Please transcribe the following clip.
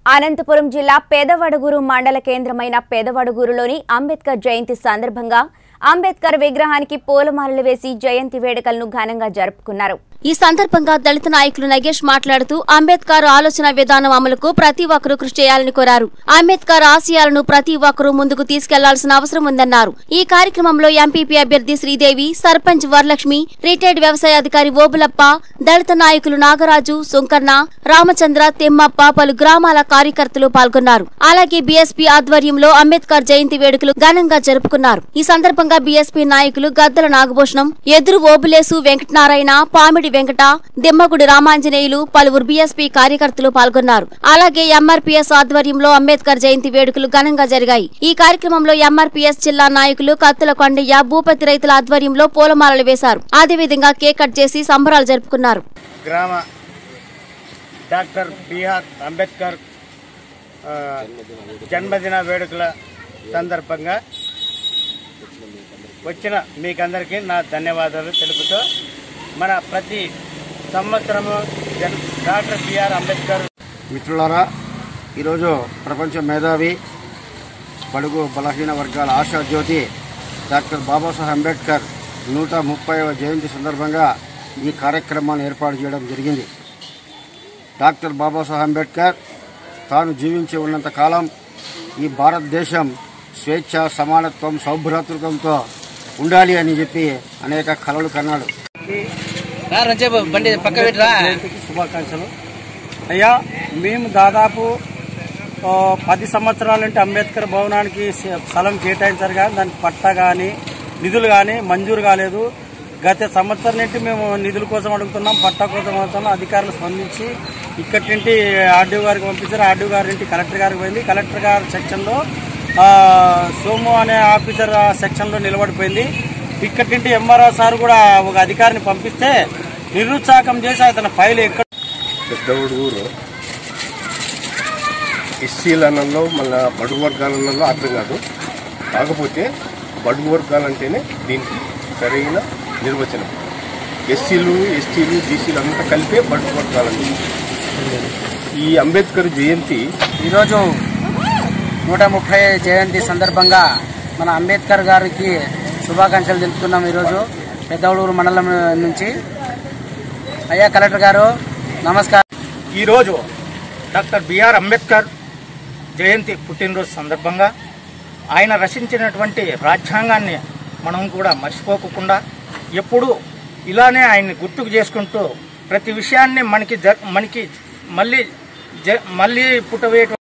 అనంతపురం జిల్లా పేదవడుగురు మండల కేంద్రమైన పేదవడుగురులోని అంబేద్కర్ జయంతి సందర్భంగా అంబేద్కర్ విగ్రహానికి పూలమాలలు వేసి జయంతి వేడుకలను ఘనంగా జరుపుకున్నారు ఈ సందర్భంగా దళిత నాయకులు నగేష్ మాట్లాడుతూ అంబేద్కర్ ఆలోచన విధానం అమలుకు ప్రతి ఒక్కరూ కృషి చేయాలని కోరారు అంబేద్కర్ ఆశయాలను ప్రతి ఒక్కరూ ముందుకు తీసుకెళ్లాల్సిన అవసరం ఉందన్నారు ఈ కార్యక్రమంలో ఎంపీపీ అభ్యర్థి శ్రీదేవి సర్పంచ్ వరలక్ష్మి రిటైర్డ్ వ్యవసాయ అధికారి ఓబులప్ప దళిత నాయకులు నాగరాజు సుంకర్ణ రామచంద్ర తిమ్మప్ప పలు గ్రామాల కార్యకర్తలు పాల్గొన్నారు అలాగే బీఎస్పీ ఆధ్వర్యంలో అంబేద్కర్ జయంతి వేడుకలు ఘనంగా జరుపుకున్నారు ఈ సందర్భంగా బీఎస్పీ నాయకులు గద్దల నాగభూషణం ఎదురు ఓబులేసు వెంకటనారాయణ పామిడి వెంకట దిమ్మగుడి రామాంజనేయులు పలువురు బీఎస్పీ కార్యకర్తలు పాల్గొన్నారు అలాగే ఎంఆర్పీఎస్ ఆధ్వర్యంలో అంబేద్కర్ జయంతి వేడుకలు ఘనంగా జరిగాయి ఈ కార్యక్రమంలో ఎంఆర్పీఎస్ జిల్లా నాయకులు కత్తుల కొండయ్య భూపతి రైతుల ఆధ్వర్యంలో పూలమాలలు వేశారు అదేవిధంగా కేక్ కట్ చేసి సంబరాలు జరుపుకున్నారు గ్రామ డాక్టర్ బిఆర్ అంబేద్కర్ ఆ, జన్మదిన వేడుకల సందర్భంగా వచ్చిన మీకందరికీ నా ధన్యవాదాలు తెలుపుతూ మన ప్రతి సంవత్సరము జన్ డాక్టర్ బిఆర్ అంబేద్కర్ మిత్రులారా ఈరోజు ప్రపంచ మేధావి బడుగు బలహీన వర్గాల ఆశా జ్యోతి డాక్టర్ బాబాసాహెబ్ అంబేద్కర్ నూట ముప్పైవ జయంతి సందర్భంగా ఈ కార్యక్రమాన్ని ఏర్పాటు చేయడం జరిగింది డాక్టర్ బాబాసాహెబ్ అంబేద్కర్ తాను జీవించి ఉన్నంత కాలం ఈ భారతదేశం స్వేచ్ఛ సమానత్వం సౌభ్రాతృత్వంతో ఉండాలి అని చెప్పి అనేక కలలు కన్నాడు రా రంచేపు బండి పక్క పెట్టరా జయంతికి శుభాకాంక్షలు అయ్యా మేము దాదాపు ఆ, పది సంవత్సరాల నుండి అంబేద్కర్ భవనానికి స- స్థలం కేటాయించారు కానీ దానికి పట్టా కానీ నిధులు కానీ మంజూరు కాలేదు గత సంవత్సరం నుండి మేము నిధుల కోసం అడుగుతున్నాం పట్టా కోసం అడుగుతున్నాం అధికారులు స్పందించి ఇక్కడి నుండి ఆర్డీఓ గారికి పంపించారు ఆర్డీఓ గారి నుండి కలెక్టర్ గారికి పోయింది కలెక్టర్ గారి సెక్షన్లో ఆ, సోము అనే ఆఫీసర్ ఆ సెక్షన్లో నిలబడిపోయింది ఇక్కడి నుండి ఎంఆర్ఓ సార్ కూడా ఒక అధికారిని పంపిస్తే నిరుత్సాహం చేసి అతని ఫైల్ ఎక్కడ పెద్దవుడుగురు ఎస్సీలనంలో మళ్ళా బడుగు వర్గాలలో అర్థం కాదు కాకపోతే బడుగు వర్గాలంటేనే దీనికి సరైన నిర్వచనం ఎస్సీలు ఎస్టీలు బీసీలు అంతా కలిపే బడుగు వర్గాలండి ఈ అంబేద్కర్ జయంతి ఈరోజు నూట ముప్పై జయంతి సందర్భంగా మన అంబేద్కర్ గారికి శుభాకాంక్షలు తెలుపుతున్నాం ఈరోజు పెద్దవడూరు మండలం నుంచి అయ్యా కలెక్టర్ గారు నమస్కారం ఈరోజు డాక్టర్ బిఆర్ అంబేద్కర్ జయంతి పుట్టినరోజు సందర్భంగా ఆయన రచించినటువంటి రాజ్యాంగాన్ని మనం కూడా మర్చిపోకుండా ఎప్పుడూ ఇలానే ఆయన్ని గుర్తుకు చేసుకుంటూ ప్రతి విషయాన్ని మనకి జ- మనకి మళ్ళీ జ- మళ్ళీ పుట్టవేట